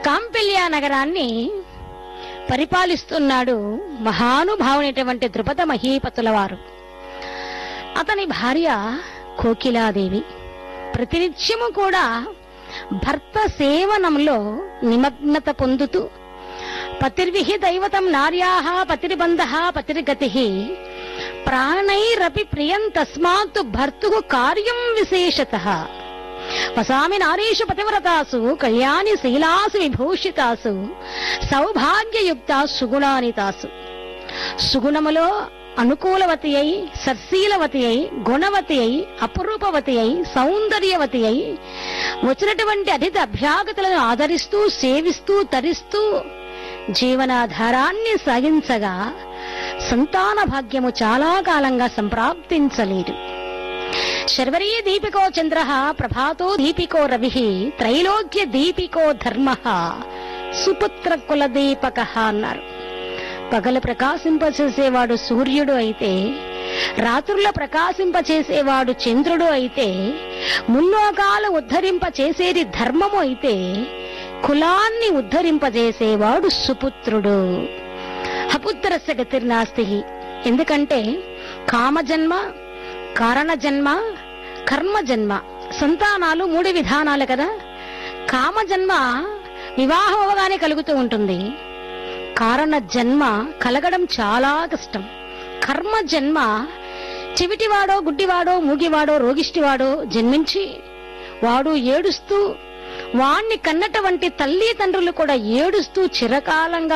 కాంపిల్య నగరాన్ని పరిపాలిస్తున్నాడు మహానుభావునైనటువంటి ద్రుపద మహీపతుల వారు అతని భార్య కోకిలాదేవి ప్రతినిత్యము కూడా భర్త సేవనంలో నిమగ్నత పొందుతూ పతిర్విహి దైవతం నార్యాః పతిర్బంధః పతిర్గతిః ప్రాణైరపి ప్రియం తస్మాత్ భర్తుకు కార్యం విశేషతః వసామి నారీషు పతివ్రతాసు కళ్యాణి శీలాసు విభూషితాసు సౌభాగ్యయుక్త సుగుణానితాసు సుగుణములో అనుకూలవతి అయి సత్శీలవతి అయి గుణవతి అయి అపురూపవతి అయి సౌందర్యవతి అయి వచ్చినటువంటి అతిథి అభ్యాగతులను ఆదరిస్తూ సేవిస్తూ తరిస్తూ జీవనాధారాన్ని సాగించగా సంతాన భాగ్యము చాలా కాలంగా సంప్రాప్తించలేదు శర్వరీ దీపికో చంద్ర ప్రభాతో దీపికో రవి త్రైలోక్య దీపికో ధర్మ సుపుత్ర కుల దీపక అన్నారు పగలు ప్రకాశింపచేసేవాడు సూర్యుడు అయితే రాత్రుల ప్రకాశింపచేసేవాడు చంద్రుడు అయితే ముల్లోకాలు ఉద్ధరింపచేసేది ధర్మము అయితే కులాన్ని ఉద్ధరింపజేసేవాడు సుపుత్రుడు అపుత్రస్య గతిర్నాస్తి ఎందుకంటే కామజన్మ కారణజన్మ కర్మజన్మ సంతానాలు మూడు విధానాలు కదా కామజన్మ వివాహం అవగానే కలుగుతూ ఉంటుంది కారణ జన్మ కలగడం చాలా కష్టం కర్మ జన్మ చెవిటివాడో గుడ్డివాడో మూగివాడో రోగిష్టివాడో జన్మించి వాడు ఏడుస్తూ వాణ్ణి కన్నటువంటి తల్లి తండ్రులు కూడా ఏడుస్తూ చిరకాలంగా